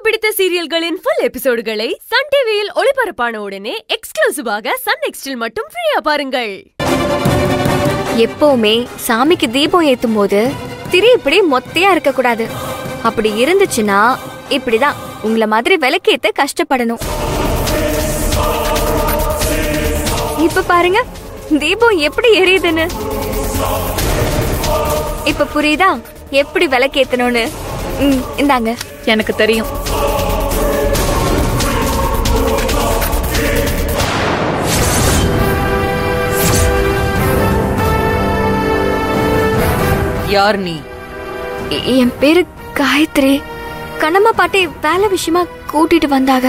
பிடித்த சீரியல்களின் full எபிசோடுகளை Sun டிவியில் ஒளிபரப்பான உடனே எக்ஸ்க்ளூசிவாக சன் நெக்ஸ்டில் மட்டும் ஃப்ரீயா பாருங்கள் எப்பவுமே சாமிக்கு தீபம் ஏத்தும் போது திரி இப்படி மொத்தையா இருக்க கூடாது அப்படி இருந்துச்சுன்னா இப்படிதான் உங்களை மாதிரி விளக்கேத்த கஷ்டப்படணும் இப்ப பாருங்க தீபம் எப்படி எரியுதுன்னு இப்ப புரியுதா எப்படி விளக்கேத்தணும்னு ம், இந்தாங்க எனக்கு தெரியும் யார் நீ எ- என் பேரு காயத்ரி கண்ணம்மா பாட்டி வேலை விஷயமா கூட்டிட்டு வந்தாங்க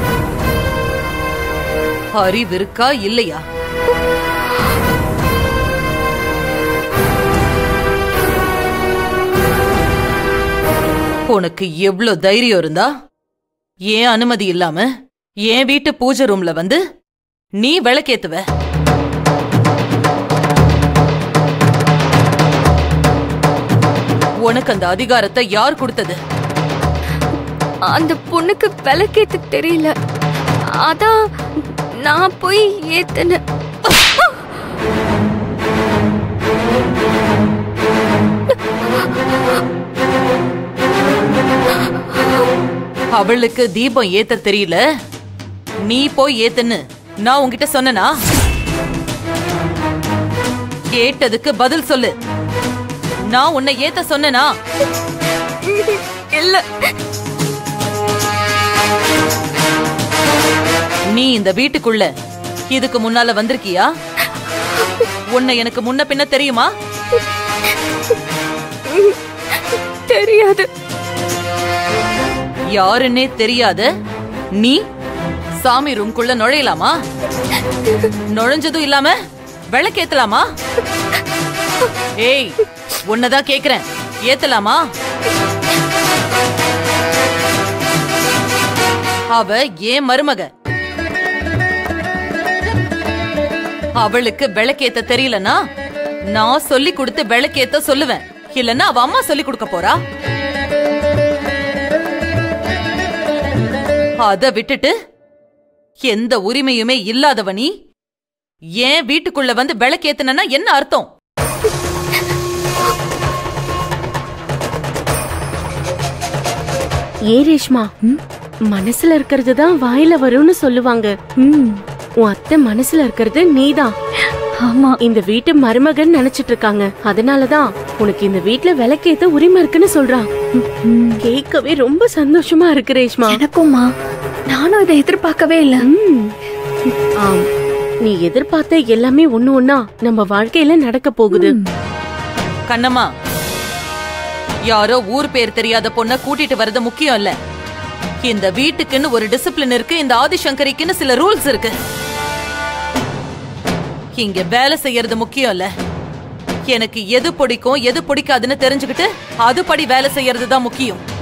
அறிவு இருக்கா இல்லையா உனக்கு எவ்ளோ தைரியம் இருந்தா ஏன் அனுமதி இல்லாம என் வீட்டு பூஜை ரூம்ல வந்து நீ விளக்கேத்துவ உனக்கு அந்த அதிகாரத்தை யார் கொடுத்தது அந்த பொண்ணுக்கு விளக்கேத்த தெரியல அதான் நான் போய் ஏத்துன அவளுக்கு தீபம் ஏத்த தெரியல நீ போய் ஏத்துன்னு நான் உன்கிட்ட சொன்னனா கேட்டதுக்கு பதில் சொல்லு நான் உன்னை ஏத்த சொன்னனா இல்ல நீ இந்த வீட்டுக்குள்ள இதுக்கு முன்னால வந்திருக்கியா உன்னை எனக்கு முன்ன பின்ன தெரியுமா தெரியாது யாருன்னே தெரியாத நீ சாமி ரூம்குள்ள நுழையலாமா நுழைஞ்சதும் இல்லாம விளக்கேத்தலாமா ஏய் உன்னதான் கேக்குறேன் ஏத்தலாமா அவ ஏன் மருமக அவளுக்கு விளக்கேத்த தெரியலனா நான் சொல்லி கொடுத்து விளக்கேத்த சொல்லுவேன் இல்லன்னா அவ அம்மா சொல்லி கொடுக்க போறா அத விட்டுட்டு எந்த உரிமையுமே இல்லாதவ நீ ஏன் வீட்டுக்குள்ள வந்து விளக்கேத்துனா என்ன அர்த்தம் ஏ ரேஷ்மா மனசுல இருக்கிறது தான் வாயில வரும்னு சொல்லுவாங்க உன் அத்தை மனசுல இருக்கிறது நீதான் ஆமா இந்த வீட்டு மருமகன் நினைச்சிட்டு இருக்காங்க அதனாலதான் உனக்கு இந்த வீட்ல விளக்கேத்த உரிமை இருக்குன்னு சொல்றான் கேட்கவே ரொம்ப சந்தோஷமா இருக்கு ரேஷ்மா எனக்கும்மா நானும் இதை எதிர்பார்க்கவே இல்ல ம். ஆம் நீ எதிர்பார்த்த எல்லாமே ஒண்ணு ஒண்ணா நம்ம வாழ்க்கையில நடக்க போகுது கண்ணம்மா யாரோ ஊர் பேர் தெரியாத பொண்ண கூட்டிட்டு வர்றது முக்கியம் இல்ல இந்த வீட்டுக்குன்னு ஒரு டிசிப்ளின் இருக்கு இந்த ஆதிசங்கரிக்குன்னு சில ரூல்ஸ் இருக்கு இங்க வேலை செய்யறது முக்கியம் இல்ல எனக்கு எது பிடிக்கும் எது பிடிக்காதுன்னு தெரிஞ்சுக்கிட்டு அதுபடி வேலை செய்யறது தான் முக்கியம்